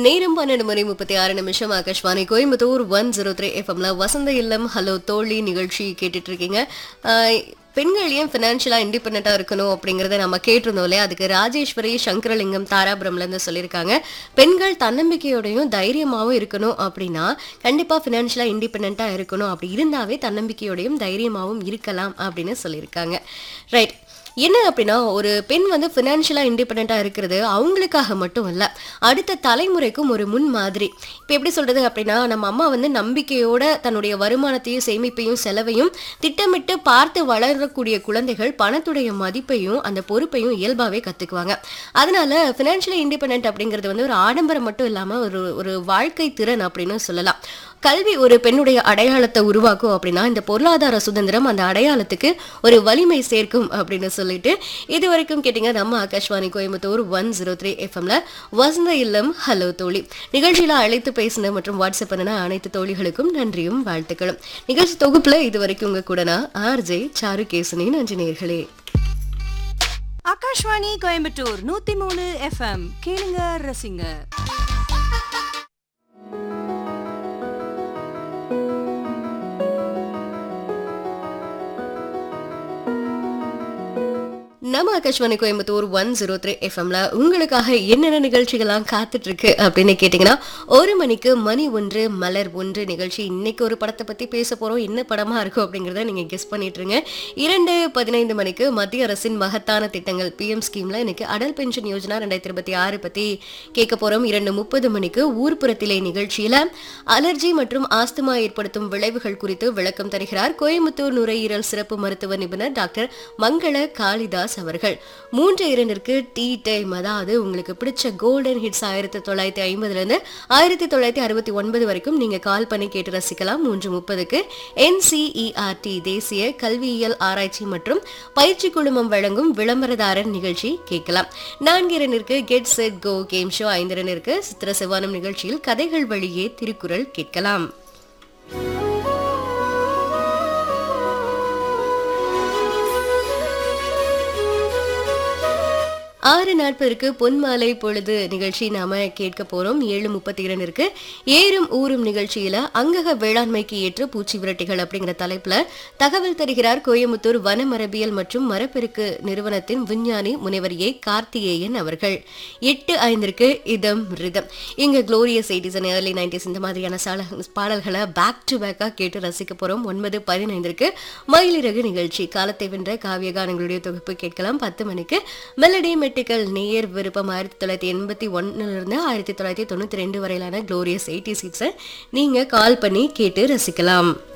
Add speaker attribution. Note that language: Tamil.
Speaker 1: நேரம் பன்னெண்டு மணி முப்பத்தி ஆறு நிமிஷம் Akashvani Coimbatore one zero three எஃப்எம்ல வசந்த இல்லம் ஹலோ தோழி நிகழ்ச்சி கேட்டுட்டு இருக்கீங்க ஆஹ் பெண்கள் ஏன் ஃபினான்ஷியலா இண்டிபெண்டா இருக்கணும் அப்படிங்கறத நம்ம கேட்டிருந்தோம் இல்லையா அதுக்கு ராஜேஸ்வரி சங்கரலிங்கம் தாராபுரம்ல இருந்து சொல்லியிருக்காங்க பெண்கள் தன்னம்பிக்கையோடையும் தைரியமாவும் இருக்கணும் அப்படின்னா கண்டிப்பா ஃபினான்ஷியலா இண்டிபெண்டா இருக்கணும் அப்படி இருந்தாவே தன்னம்பிக்கையோடையும் தைரியமாவும் இருக்கலாம் அப்படின்னு சொல்லியிருக்காங்க ரைட் என்ன அப்படின்னா ஒரு பெண் வந்து ஃபினான்ஷியலாக இண்டிபெண்ட்டாக இருக்கிறது அவங்களுக்காக மட்டும் இல்லை அடுத்த தலைமுறைக்கும் ஒரு முன் மாதிரி இப்போ எப்படி சொல்கிறது அப்படின்னா நம்ம அம்மா வந்து நம்பிக்கையோட தன்னுடைய வருமானத்தையும் சேமிப்பையும் செலவையும் திட்டமிட்டு பார்த்து வளரக்கூடிய குழந்தைகள் பணத்துடைய மதிப்பையும் அந்த பொறுப்பையும் இயல்பாகவே கற்றுக்குவாங்க அதனால ஃபினான்ஷியலி இண்டிபெண்ட் அப்படிங்கிறது வந்து ஒரு ஆடம்பரம் மட்டும் இல்லாமல் ஒரு ஒரு வாழ்க்கை திறன் அப்படின்னு சொல்லலாம் கல்வி ஒரு பெண்ணுடைய அடையாளத்தை உருவாக்கும் அப்படின்னா இந்த பொருளாதார சுதந்திரம் அந்த அடையாளத்துக்கு ஒரு வலிமை சேர்க்கும் அப்படின்னு சொல்லிட்டு இது வரைக்கும் கேட்டீங்க நம்ம Akashvani Coimbatore one zero three எஃப்எம்ல வசந்த இல்லம் ஹலோ தோழி நிகழ்ச்சியில அழைத்து பேசின மற்றும் வாட்ஸ்அப் பண்ணின அனைத்து தோழிகளுக்கும் நன்றியும் வாழ்த்துக்களும் நிகழ்ச்சி தொகுப்புல இது வரைக்கும் உங்க கூட நான் ஆர்ஜே சாரு கேசனி நன்றி நேர்களே
Speaker 2: ஆகாஷ்வாணி கோயம்புத்தூர் நூத்தி மூணு எஃப்எம் கேளுங்க ரசிங்க
Speaker 1: நம்ம Akashvani Coimbatore one zero three எஃப்எம்ல உங்களுக்காக என்னென்ன நிகழ்ச்சிகள்லாம் காத்துட்டு இருக்கு அப்படின்னு கேட்டிங்கன்னா ஒரு மணிக்கு மணி ஒன்று மலர் ஒன்று நிகழ்ச்சி இன்னைக்கு ஒரு படத்தை பத்தி பேச போறோம் என்ன படமா இருக்கும் அப்படிங்கறத நீங்க கெஸ் பண்ணிட்டுருங்க இரண்டு பதினைந்து மணிக்கு மத்திய அரசின் மகத்தான திட்டங்கள் பிஎம் ஸ்கீம்ல இன்னைக்கு அடல் பென்ஷன் யோஜனா ரெண்டாயிரத்தி இருபத்தி ஆறு பத்தி கேட்க போறோம் இரண்டு முப்பது மணிக்கு ஊர்ப்புறத்திலே நிகழ்ச்சியில அலர்ஜி மற்றும் ஆஸ்துமா ஏற்படுத்தும் விளைவுகள் குறித்து விளக்கம் தருகிறார் கோயம்புத்தூர் நுரையீரல் சிறப்பு மருத்துவ நிபுணர் டாக்டர் மங்கள காளிதாஸ் அவர்கள் மூன்று இரண்டிற்கு டீ டைம் அதாவது உங்களுக்கு பிடிச்ச கோல்டன் ஹிட்ஸ் ஆயிரத்தி தொள்ளாயிரத்தி ஐம்பதுல இருந்து ஆயிரத்தி தொள்ளாயிரத்தி அறுபத்தி ஒன்பது வரைக்கும் நீங்க கால் பண்ணி கேட்டு ரசிக்கலாம் மூன்று முப்பதுக்கு என்சிஇஆர்டி தேசிய கல்வியியல் ஆராய்ச்சி மற்றும் பயிற்சி குழுமம் வழங்கும் விளம்பரதாரர் நிகழ்ச்சி கேட்கலாம் நான்கு இரண்டிற்கு get set go game show ஐந்து இரண்டிற்கு சித்திர செவ்வானம் நிகழ்ச்சியில் கதைகள் வழியே திருக்குறள் கேட்கலாம் ஆறு நாற்பதற்கு பொன்மாலை பொழுது நிகழ்ச்சி நாம கேட்க போறோம் ஏழு முப்பத்தி இரண்டிற்கு ஏறும் ஊரும் நிகழ்ச்சியில அங்கக வேளாண்மைக்கு ஏற்ற பூச்சி விரட்டிகள் அப்படிங்கிற தலைப்புல தகவல் தருகிறார் கோயமுத்தூர் வன மரபியல் மற்றும் மரப்பெருக்கு நிறுவனத்தின் விஞ்ஞானி முனைவர் ஏ கார்த்திகேயன் அவர்கள் எட்டு ஐந்திற்கு இதம் ரிதம் இங்க glorious eighties and early nineties இந்த மாதிரியான சால பாடல்களை பேக் டு பேக்கா கேட்டு ரசிக்க போறோம் ஒன்பது பதினைந்திற்கு மயிலிறகு நிகழ்ச்சி காலத்தை வென்ற காவிய கானங்களுடைய தொகுப்பு கேட்கலாம் பத்து மணிக்கு மெலடி மெட்டிக்கல் நேயர் விருப்பம் ஆயிரத்தி தொள்ளாயிரத்தி எண்பத்தி ஒன்னுல இருந்து ஆயிரத்தி தொள்ளாயிரத்தி தொண்ணூத்தி ரெண்டு வரையிலான குளோரியஸ் எயிட்டி சிக்ஸை நீங்க கால் பண்ணி கேட்டு ரசிக்கலாம்